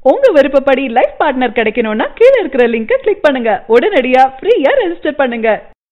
உங்க விருப்பப்படி life partner கிடைக்கணும்னா கீழ இருக்கிற லிங்கை கிளிக் பண்ணுங்க உடனடியா ஃப்ரீயா ரெஜிஸ்டர் பண்ணுங்க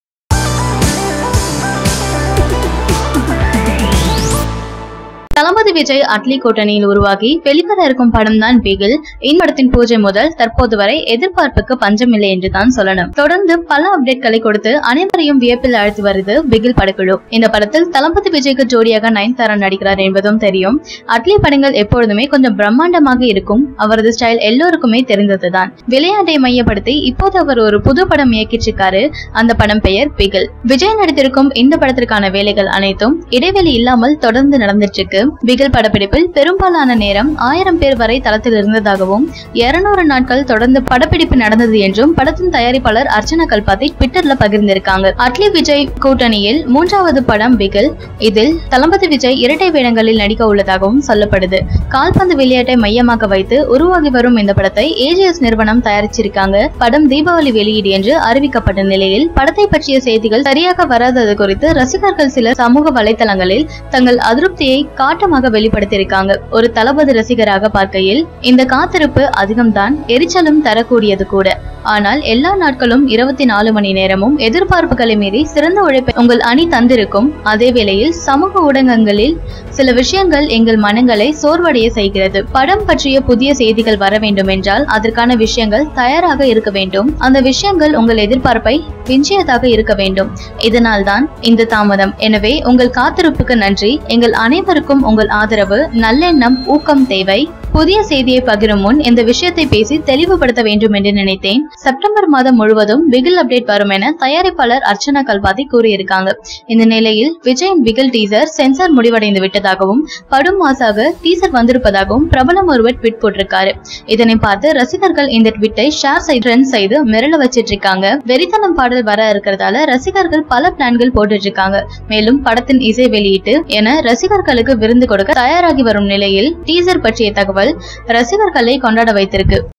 தளபதி விஜய் அட்லி கூட்டணியில் உருவாகி வெளிவர இருக்கும் படம் தான் பிகில் இப்படத்தின் பூஜை முதல் தற்போது வரை எதிர்பார்ப்புக்கு பஞ்சமில்லை என்று தான் சொல்லணும் தொடர்ந்து பல அப்டேட்களை கொடுத்து அனைவரையும் வியப்பில் அழைத்து வருது பிகில் படக்குழு இந்த படத்தில் தளபதி விஜய்க்கு ஜோடியாக நயன்தாரா நடிக்கிறார் என்பதும் தெரியும் அட்லி படங்கள் எப்பொழுதுமே கொஞ்சம் பிரம்மாண்டமாக இருக்கும் அவரது ஸ்டைல் எல்லோருக்குமே தெரிந்ததுதான் விளையாட்டை மையப்படுத்தி இப்போது அவர் ஒரு புது படம் இயக்கிச்சிருக்காரு அந்த படம் பெயர் பிகில் விஜய் நடித்திருக்கும் இந்த படத்திற்கான வேலைகள் அனைத்தும் இடைவெளி இல்லாமல் தொடர்ந்து நடந்துட்டு இருக்கு பிகில் படப்பிடிப்பில் பெரும்பாலான நேரம் ஆயிரம் பேர் வரை தளத்தில் இருந்ததாகவும் இருநூறு நாட்கள் தொடர்ந்து படப்பிடிப்பு நடந்தது என்றும் படத்தின் தயாரிப்பாளர் அர்ச்சனா கல்பாத்தி ட்விட்டர்ல பகிர்ந்திருக்காங்க அட்லி விஜய் கூட்டணியில் மூன்றாவது படம் பிகில் இதில் தளபதி விஜய் இரட்டை வேடங்களில் நடிக்க உள்ளதாகவும் சொல்லப்படுது கால்பந்து விளையாட்டை மையமாக வைத்து உருவாகி வரும் இந்த படத்தை ஏஜிஎஸ் நிறுவனம் தயாரிச்சிருக்காங்க படம் தீபாவளி வெளியீடு என்று அறிவிக்கப்பட்ட நிலையில் படத்தை பற்றிய செய்திகள் சரியாக வராதது குறித்து ரசிகர்கள் சிலர் சமூக வலைதளங்களில் தங்கள் அதிருப்தியை காட்டமாக வெளிப்படுத்தியிருக்காங்க ஒரு தளபதி ரசிகராக பார்க்கையில் இந்த காத்திருப்பு அதிகம்தான் எரிச்சலும் தரக்கூடியது கூட ஆனால் எல்லா நாட்களும் இருபத்தி நாலு மணி நேரமும் எதிர்பார்ப்புகளை மீறி சிறந்த உழைப்பை உங்கள் அணி தந்திருக்கும் அதே வேளையில் சமூக ஊடகங்களில் சில விஷயங்கள் எங்கள் மனங்களை சோர்வடைய செய்கிறது படம் பற்றிய புதிய செய்திகள் வர வேண்டும் என்றால் அதற்கான விஷயங்கள் தயாராக இருக்க வேண்டும் அந்த விஷயங்கள் உங்கள் எதிர்பார்ப்பை விஞ்சியதாக இருக்க வேண்டும் இதனால்தான் இந்த தாமதம் எனவே உங்கள் காத்திருப்புக்கு நன்றி எங்கள் அனைவருக்கும் உங்கள் ஆதரவு நல்லெண்ணம் ஊக்கம் தேவை புதிய செய்தியை பகிரும் முன் இந்த விஷயத்தை பேசி தெளிவுபடுத்த வேண்டும் என்று நினைத்தேன் செப்டம்பர் மாதம் முழுவதும் பிகில் அப்டேட் வரும் என தயாரிப்பாளர் அர்ச்சனா கல்பாதி கூறியிருக்காங்க இந்த நிலையில் விஜயின் பிகில் டீசர் சென்சார் முடிவடைந்து விட்டதாகவும் படும் மாசாக டீசர் வந்திருப்பதாகவும் பிரபலம் ஒருவர் ட்வீட் போட்டிருக்காரு இதனை பார்த்து ரசிகர்கள் இந்த ட்வீட்டை ஷேர் செய்து ட்ரெண்ட் செய்து மிரள வச்சிட்டு இருக்காங்க வெறித்தனம் பாடல் வர இருக்கிறதால ரசிகர்கள் பல பிளான்கள் போட்டுட்டு இருக்காங்க மேலும் படத்தின் இசை வெளியீட்டு என ரசிகர்களுக்கு விருந்து கொடுக்க தயாராகி வரும் நிலையில் டீசர் பற்றிய தகவல் ரசிகர்களை கொண்டாட வைத்திருக்கு